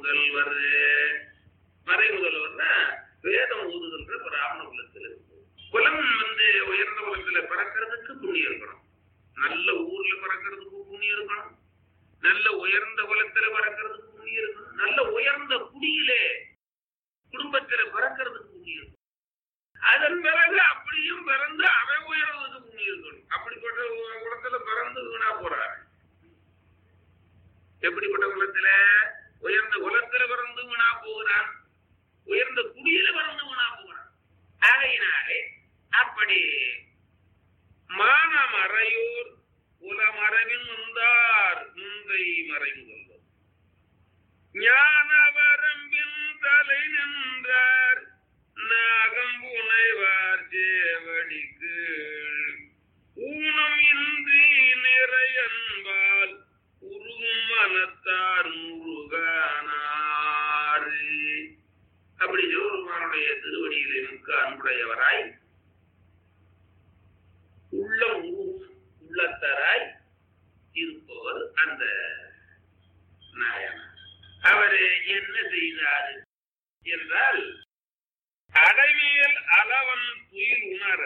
முதல்வர் மறை முதல்வர்னா வேதம் ஊதுகின்ற பிராமண குலத்தில் இருக்கு குலம் வந்து உயர்ந்த குலத்துல பிறக்கிறதுக்கு புண்ணியம் இருக்கணும் நல்ல ஊர்ல பிறக்கிறதுக்கு புண்ணியம் இருக்கணும் நல்ல உயர்ந்த குலத்துல பிறக்கிறதுக்கு புண்ணியம் இருக்கணும் நல்ல உயர்ந்த குடியிலே குடும்பத்துல பிறக்கிறதுக்கு புண்ணியம் இருக்கணும் அதன் பிறகு அப்படியும் பிறந்து அவன் உயர்வதற்கு புண்ணியம் இருக்கணும் அப்படிப்பட்ட ஒரு குலத்துல பிறந்து வீணா போறாரு எப்படிப்பட்ட குலத்துல உயர்ந்த குலத்துல பிறந்து வீணா போகிறான் உயர்ந்த குடியில பிறந்து வீணா போகிறான் ஆகையினாலே அப்படி மானமறையோர் குலமரபின் வந்தார் முந்தை மறைந்துள்ளது ஞான வரம்பின் தலை நின்றார் நாகம் புனைவார் சேவடிக்கு ஊனம் இன்றி நிறையன்பால் உருகும் மனத்தார் முருகானாரு அப்படி சிவபெருமானுடைய திருவடியிலே மிக்க அன்புடையவராய் உள்ளம் உருகும் உள்ளத்தராய் இருப்பவர் அந்த நாயனார் அவர் என்ன செய்தார் என்றால் அடைவியல் அளவன் துயில் உணர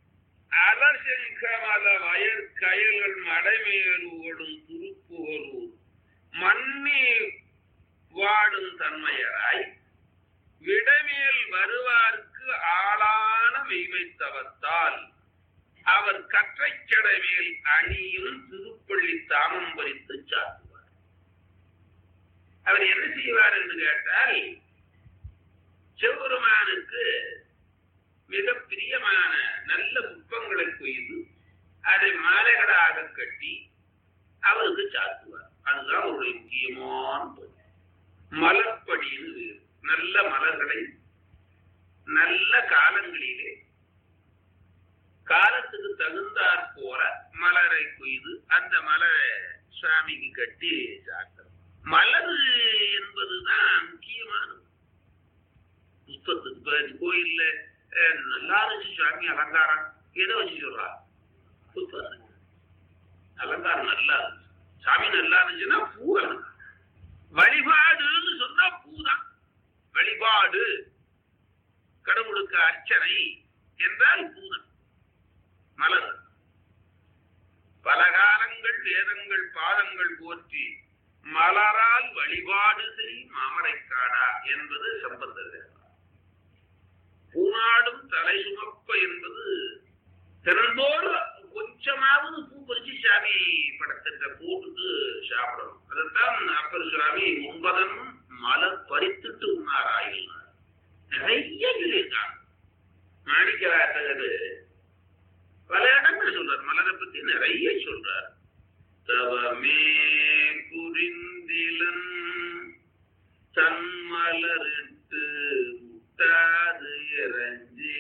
அலசெங்கமல வயற் கயல்கள் மடைமேலுகளும் துருப்புகளூர் மண்ணி வாடும் தன்மையராய் விடமேல் வருவார்க்கு ஆளான மெய்மைத்தவத்தால் அவர் கற்றைச்சடமேல் அணியும் திருப்பள்ளி தாமம் பறித்து சாத்துவார் அவர் என்ன செய்வார் என்று கேட்டால் சிவபெருமானுக்கு மிக பிரியமான நல்ல புஷ்பங்களை கொய்து அதை மாலைகளாக கட்டி அவருக்கு சாத்துவார் அதுதான் அவருடைய முக்கியமான பணி மலர்படின்னு வேறு. நல்ல மலர்களை நல்ல காலங்களிலே காலத்துக்கு தகுந்தாற் போல மலரை கொய்து அந்த மலரை சுவாமிக்கு கட்டி சாத்துறோம் மலர் என்பதுதான் முக்கியமானது புஷ்பத்துக்கு இப்ப கோயில்ல அஹ், நல்லா இருந்துச்சு சுவாமி அலங்காரம் எதை வச்சு சொல்றா புஷ்பம் அலங்காரம் நல்லா இருந்துச்சு சாமி நல்லா இருந்துச்சுன்னா பூ வேணும் வழிபாடுன்னு சொன்னா பூதான் வழிபாடு கடவுளுக்கு அர்ச்சனை என்றால் பூதான் மலர் பல காலங்கள் வேதங்கள் பாதங்கள் போற்றி மலரால் வழிபாடு செய் மாமரைக்காடா என்பது சம்பந்தர் வேதம். பூநாடும் தலை சுமப்ப என்பது திறந்தோடு கொஞ்சமாவது பூ பறிச்சு சாமி படத்திட்ட போட்டுட்டு சாப்பிடணும் அதைத்தான் அப்பர் சுவாமி ஒன்பதன் மலர் பறித்துட்டு உண்ணாராயினார் நிறைய சொல்லியிருக்காங்க மாணிக்க வாசகர் பல இடங்கள் சொல்றார் மலரை பத்தி நிறைய சொல்றார் தவமே புரிந்திலன் தன்மலரிட்டு முட்டாது இறஞ்சி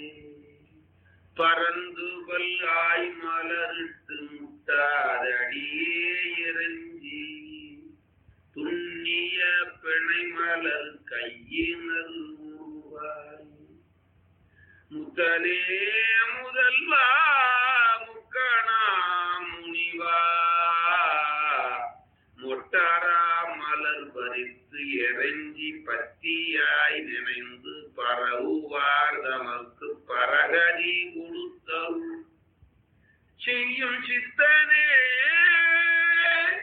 பறந்து பல்லாய் மலரிட்டு முட்டாது அடியே இறஞ்சி துண்ணிய பிணை மலர் கையினர் உருவாய் முதலே முதல்வா முக்கணா முனிவா மொட்டாரா மலர் பறித்து எறைஞ்சி பத்தியாய் நினைந்து பரவுவார் தமக்கு பரகதி கொடுத்தருள் செய்யும் சித்தனே